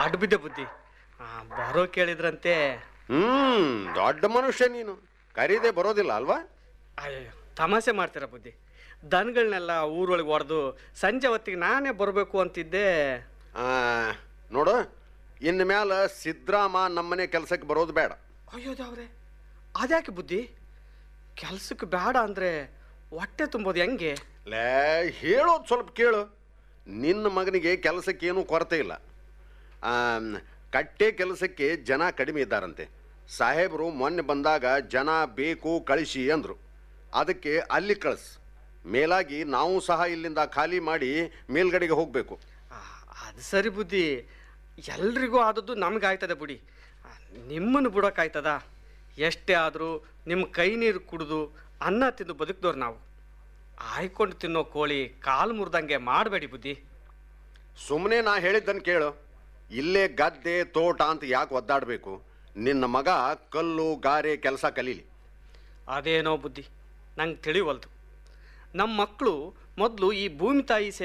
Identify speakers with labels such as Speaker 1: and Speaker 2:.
Speaker 1: ಅಡ್ಬಿದ್ದೆ ಬುದ್ಧಿ ಆ, ಬರೋ ಕೇಳಿದ್ರಂತೆ
Speaker 2: ಹ್ಮ್ ದೊಡ್ಡ ಮನುಷ್ಯ ನೀನು ಕರೀದೆ ಬರೋದಿಲ್ಲ ಅಲ್ವಾ
Speaker 1: ಅಯ್ಯೋ ತಮಾಷೆ ಮಾಡ್ತೀರ ಬುದ್ಧಿ ದನಗಳನ್ನೆಲ್ಲ ಊರೊಳಗೆ ಹೊಡೆದು ಸಂಜೆ ಹೊತ್ತಿಗೆ ನಾನೇ ಬರಬೇಕು ಅಂತಿದ್ದೆ
Speaker 2: ಆ, ನೋಡು ಇನ್ನು ಮ್ಯಾಲ ಸಿದ್ರಾಮ ನಮ್ಮನೆ ಕೆಲಸಕ್ಕೆ ಬರೋದು ಬೇಡ
Speaker 1: ಅಯ್ಯೋ ದೇವ್ರೆ ಅದ್ಯಾಕೆ ಬುದ್ಧಿ ಕೆಲ್ಸಕ್ಕೆ ಬೇಡ ಅಂದರೆ ಹೊಟ್ಟೆ ತುಂಬೋದು ಹೆಂಗೆ
Speaker 2: ಲೇ ಹೇಳೋದು ಸ್ವಲ್ಪ ಕೇಳು ನಿನ್ನ ಮಗನಿಗೆ ಕೆಲಸಕ್ಕೇನು ಕೊರತೆ ಇಲ್ಲ ಆಮ್, ಕಟ್ಟೆ ಕೆಲಸಕ್ಕೆ ಜನ ಕಡಿಮೆ ಇದ್ದಾರಂತೆ ಸಾಹೇಬರು ಮೊನ್ನೆ ಬಂದಾಗ ಜನ ಬೇಕು ಕಳಿಸಿ ಅಂದರು ಅದಕ್ಕೆ ಅಲ್ಲಿ ಕಳಿಸ್ ಮೇಲಾಗಿ ನಾವು ಸಹ ಇಲ್ಲಿಂದ ಖಾಲಿ ಮಾಡಿ ಮೇಲ್ಗಡೆಗೆ ಹೋಗಬೇಕು
Speaker 1: ಆ, ಅದು ಸರಿ ಬುದ್ಧಿ ಎಲ್ರಿಗೂ ಆದದ್ದು ನಮ್ಗೆ ಆಯ್ತದೆ ಬಿಡಿ ಆ, ನಿಮ್ಮನ್ನು ಬಿಡೋಕ್ಕಾಯ್ತದ ಎಷ್ಟೇ ಆದರೂ ನಿಮ್ಮ ಕೈ ನೀರು ಕುಡಿದು ಅನ್ನ ತಿಂದು ಬದುಕಿದವ್ರು ನಾವು ಆಯ್ಕೊಂಡು ತಿನ್ನೋ ಕೋಳಿ ಕಾಲು ಮುರಿದಂಗೆ ಮಾಡಬೇಡಿ ಬುದ್ಧಿ
Speaker 2: ಸುಮ್ಮನೆ ನಾ ಹೇಳಿದ್ದನ್ನು ಕೇಳು ಇಲ್ಲೇ ಗದ್ದೆ ತೋಟ ಅಂತ ಯಾಕೆ ಒದ್ದಾಡಬೇಕು ನಿನ್ನ ಮಗ ಕಲ್ಲು ಗಾರೆ ಕೆಲಸ ಕಲೀಲಿ
Speaker 1: ಅದೇನೋ ಬುದ್ಧಿ ನಂಗೆ ತಿಳಿವಲ್ದು ನಮ್ಮ ಮಕ್ಕಳು ಮೊದಲು ಈ ಭೂಮಿ ತಾಯಿ